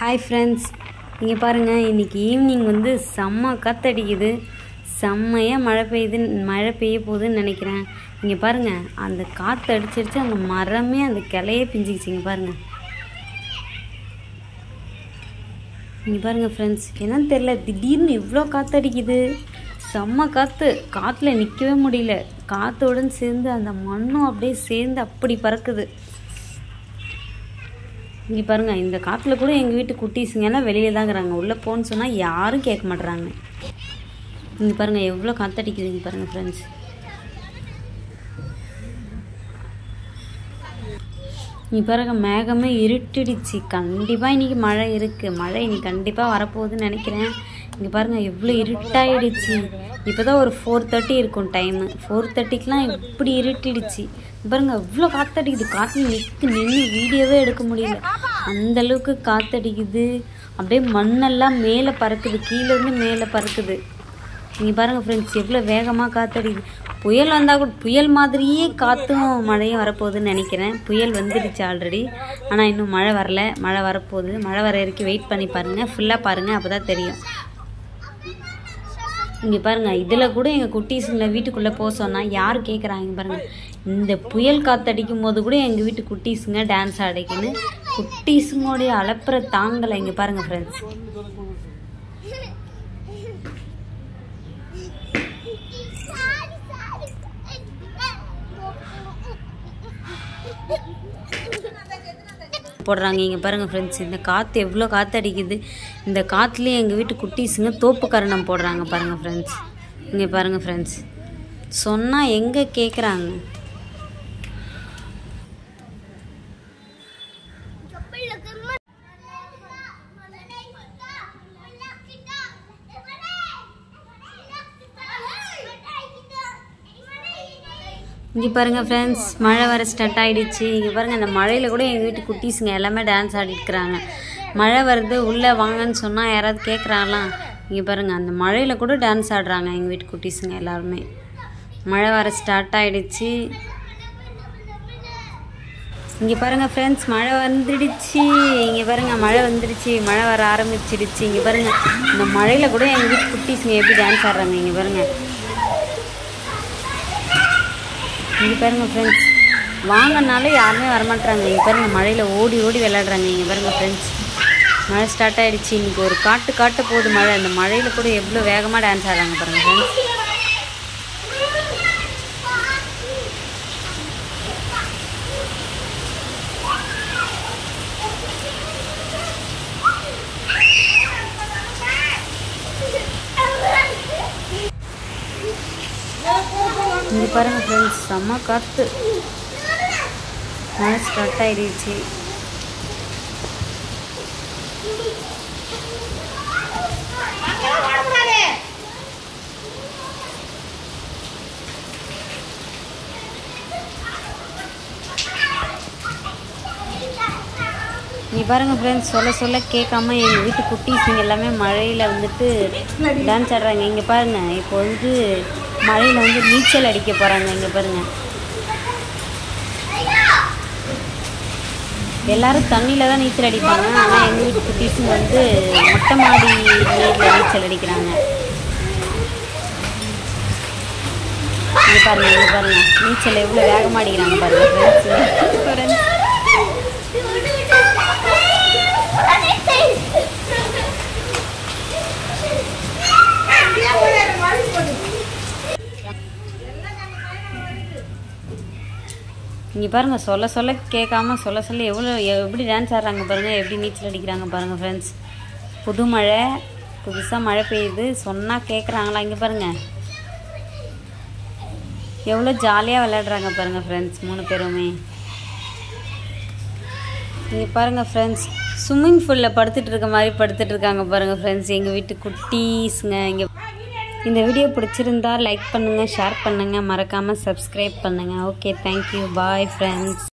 hi friends இங்கே பாருங்கள் இன்றைக்கி ஈவினிங் வந்து செம்ம காத்தடிக்குது செம்மையாக மழை பெய்யுது மழை பெய்ய போகுதுன்னு நினைக்கிறேன் இங்கே பாருங்கள் அந்த காற்று அடிச்சிருச்சு அந்த மரமே அந்த கிளையே பிஞ்சிக்கிச்சு இங்கே பாருங்கள் இங்கே பாருங்கள் ஃப்ரெண்ட்ஸ் என்னன்னு தெரில திடீர்னு இவ்வளோ காற்றடிக்குது செம்ம காற்று காற்றுல நிற்கவே முடியல காற்றோடன் சேர்ந்து அந்த மண்ணும் அப்படியே சேர்ந்து அப்படி பறக்குது இங்கே பாருங்கள் இந்த காற்றுல கூட எங்கள் வீட்டு குட்டீஸுங்க எல்லாம் வெளியே தான் இருக்கிறாங்க உள்ளே போன்னு சொன்னால் யாரும் கேட்க மாட்றாங்க இங்கே பாருங்கள் எவ்வளோ காற்றடிக்குது இங்கே பாருங்கள் ஃப்ரெண்ட்ஸ் நீ பாருங்க மேகமே இருட்டிடுச்சு கண்டிப்பாக இன்றைக்கி மழை இருக்குது மழை இன்னைக்கு கண்டிப்பாக வரப்போகுதுன்னு நினைக்கிறேன் இங்கே பாருங்கள் எவ்வளோ இருட்டாயிடுச்சு இப்போ தான் ஒரு ஃபோர் தேர்ட்டி இருக்கும் டைமு ஃபோர் தேர்ட்டிக்கெலாம் இப்படி இருட்டிடுச்சு இங்க பாருங்க எவ்வளோ காற்றடிக்குது காற்று நிற்க நின்று வீடியோவே எடுக்க முடியல அந்த அளவுக்கு காற்றடிக்குது அப்படியே மண்ணெல்லாம் மேலே பறக்குது கீழேருந்து மேலே பறக்குது நீங்கள் பாருங்கள் ஃப்ரெண்ட்ஸ் எவ்வளோ வேகமாக காற்றடிக்குது புயல் வந்தால் கூட புயல் மாதிரியே காற்றும் மழையும் வரப்போகுதுன்னு நினைக்கிறேன் புயல் வந்துடுச்சு ஆல்ரெடி ஆனால் இன்னும் மழை வரல மழை வரப்போகுது மழை வர வரைக்கும் வெயிட் பண்ணி பாருங்கள் ஃபுல்லாக பாருங்கள் அப்போ தான் தெரியும் இங்கே பாருங்கள் இதில் கூட எங்கள் குட்டீஸுங்களை வீட்டுக்குள்ளே போக சொன்னால் யார் கேட்குறாங்க பாருங்கள் இந்த புயல் காற்றடிக்கும் போது கூட எங்கள் வீட்டு குட்டீஸுங்க டான்ஸ் ஆடிக்குன்னு குட்டீஸுங்களுடைய அலப்புற தாங்கலை இங்கே பாருங்கள் ஃப்ரெண்ட்ஸ் போடுறாங்க இங்கே பாருங்கள் ஃப்ரெண்ட்ஸ் இந்த காற்று எவ்வளோ காற்று அடிக்குது இந்த காற்றுலேயே எங்கள் வீட்டு குட்டீஸுங்க தோப்பு கரணம் போடுறாங்க பாருங்கள் ஃப்ரெண்ட்ஸ் இங்கே பாருங்கள் ஃப்ரெண்ட்ஸ் சொன்னால் எங்கே கேட்குறாங்க இங்கே பாருங்கள் ஃப்ரெண்ட்ஸ் மழை வர ஸ்டார்ட் ஆகிடுச்சு இங்கே பாருங்கள் இந்த மழையில் கூட எங்கள் வீட்டு குட்டீஸுங்க எல்லாமே டான்ஸ் ஆடிட்டுருக்குறாங்க மழை வருது உள்ளே வாங்கன்னு சொன்னால் யாராவது கேட்குறாங்களாம் இங்கே பாருங்கள் அந்த மழையில் கூட டான்ஸ் ஆடுறாங்க எங்கள் வீட்டு குட்டீஸுங்க எல்லாருமே மழை வர ஸ்டார்ட் ஆகிடுச்சு இங்கே பாருங்கள் ஃப்ரெண்ட்ஸ் மழை வந்துடுச்சு இங்கே பாருங்கள் மழை வந்துடுச்சு மழை வர ஆரம்பிச்சிடுச்சு இங்கே பாருங்கள் இந்த மழையில் கூட எங்கள் வீட்டு குட்டீஸுங்க எப்படி டான்ஸ் ஆடுறாங்க இங்கே பாருங்கள் இங்கே பாருங்கள் ஃப்ரெண்ட்ஸ் வாங்கினாலே யாருமே வரமாட்டாங்க இங்கே பாருங்கள் மழையில் ஓடி ஓடி விளையாடுறாங்க இங்கே பாருங்கள் ஃப்ரெண்ட்ஸ் மழை ஸ்டார்ட் ஆகிடுச்சு இன்றைக்கி ஒரு காட்டு காட்டு போகுது மழை அந்த மழையில் கூட எவ்வளோ வேகமாக டான்ஸ் ஆடுறாங்க பாருங்கள் ஃப்ரெண்ட்ஸ் இங்கே பாருங்கள் ஃப்ரெண்ட்ஸ் செம்ம காற்று மழை ஸ்டார்ட் ஆகிடுச்சு நீ பாருங்கள் ஃப்ரெண்ட்ஸ் சொல்ல சொல்ல கேட்காம எங்கள் வீட்டு குட்டீஸுங்க எல்லாமே மழையில் வந்துட்டு டான்ஸ் ஆடுறாங்க இங்கே பாருங்கள் இப்போ வந்து மழையில் வந்து நீச்சல் அடிக்க போகிறாங்க இங்கே பாருங்கள் எல்லாரும் தண்ணியில் தான் நீச்சல் அடிப்பாங்க ஆனால் எங்கள் வீட்டு குட்டீஸுங்க வந்து மொட்டை மாடி நீரில் நீச்சல் அடிக்கிறாங்க இங்கே பாருங்கள் இங்கே பாருங்கள் நீச்சல் எவ்வளோ வேகமாக அடிக்கிறாங்க பாருங்கள் ஃப்ரெண்ட்ஸ் இங்கே பாருங்கள் சொல்ல சொல்ல கேட்காம சொல்ல சொல்ல எவ்வளோ எப்படி டான்ஸ் ஆடுறாங்க பாருங்கள் எப்படி நீச்சல் அடிக்கிறாங்க பாருங்கள் ஃப்ரெண்ட்ஸ் புது மழை புதுசாக மழை பெய்யுது சொன்னால் கேட்குறாங்களா இங்கே பாருங்கள் எவ்வளோ ஜாலியாக விளையாடுறாங்க பாருங்கள் ஃப்ரெண்ட்ஸ் மூணு பேருமே இங்கே பாருங்கள் ஃப்ரெண்ட்ஸ் ஸ்விம்மிங் பூலில் படுத்துட்டு இருக்க மாதிரி படுத்துட்டு இருக்காங்க பாருங்கள் ஃப்ரெண்ட்ஸ் எங்கள் வீட்டு குட்டீஸுங்க இங்கே இந்த வீடியோ பிடிச்சிருந்தா லைக் பண்ணுங்கள் ஷேர் பண்ணுங்கள் மறக்காமல் சப்ஸ்கிரைப் பண்ணுங்கள் ஓகே தேங்க்யூ பாய் ஃப்ரெண்ட்ஸ்